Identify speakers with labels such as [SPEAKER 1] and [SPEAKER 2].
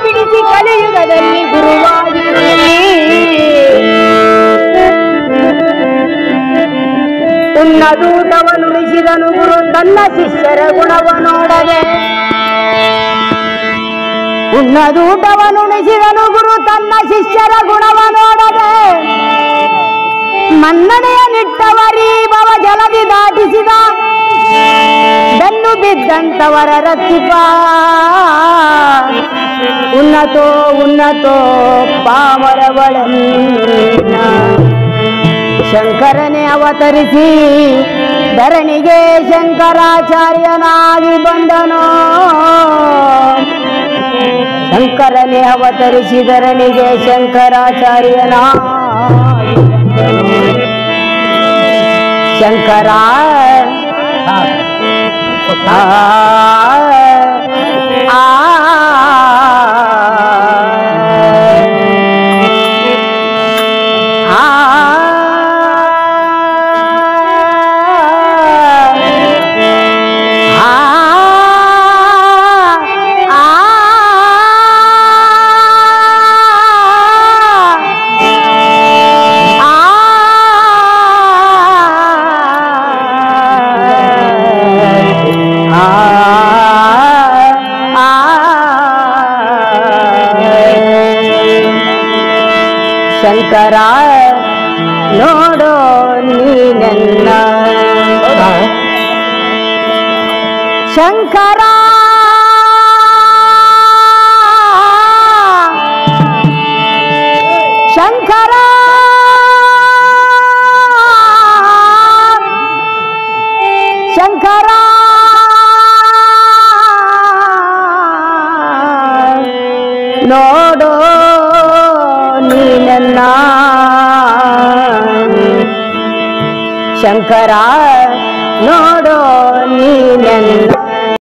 [SPEAKER 1] ಬಿಡಿಸಿ ಕಲಿಯುಗದಲ್ಲಿ ಗುರುವಾಗಿ ಉನ್ನದೂಟವನುಳಿಸಿದನು ಗುರು ತನ್ನ ಶಿಷ್ಯರ ಗುಣವ ನೋಡದೆ ಉನ್ನದೂಟವನುಳಿಸಿದನು ಗುರು ತನ್ನ ಶಿಷ್ಯರ ಗುಣವ ನೋಡದೆ ಮನ್ನಣೆಯ ನಿಟ್ಟವರಿ ಭವ ಜಲದಿ ದಾಟಿಸಿದ ಬೆನ್ನು ಬಿದ್ದಂತವರ ರಕ್ಷಿಪ ಉನ್ನತೋ ಉನ್ನತೋ ಪಾಮರವಳನ್ನ ಶಂಕರನೇ ಅವತರಿಸಿ ಧರಣಿಗೆ ಶಂಕರಾಚಾರ್ಯನಾಗಿ ಬಂದನು ಶಂಕರನೇ ಅವತರಿಸಿ ಧರಣಿಗೆ ಶಂಕರಾಚಾರ್ಯನಾಗಿ ಬಂದನು ಶಂಕರ ಆ, ಆ, ಆ, ಶಂಕರ ನೋಡೋ ನೀನೆನ್ನ ಶಂಕರ ಶಂಕರ ಶಂಕರ ನೋಡೋ ನೀನನ್ನ ಶಂಕರ ನೋಡೋ ನೀನನ್ನ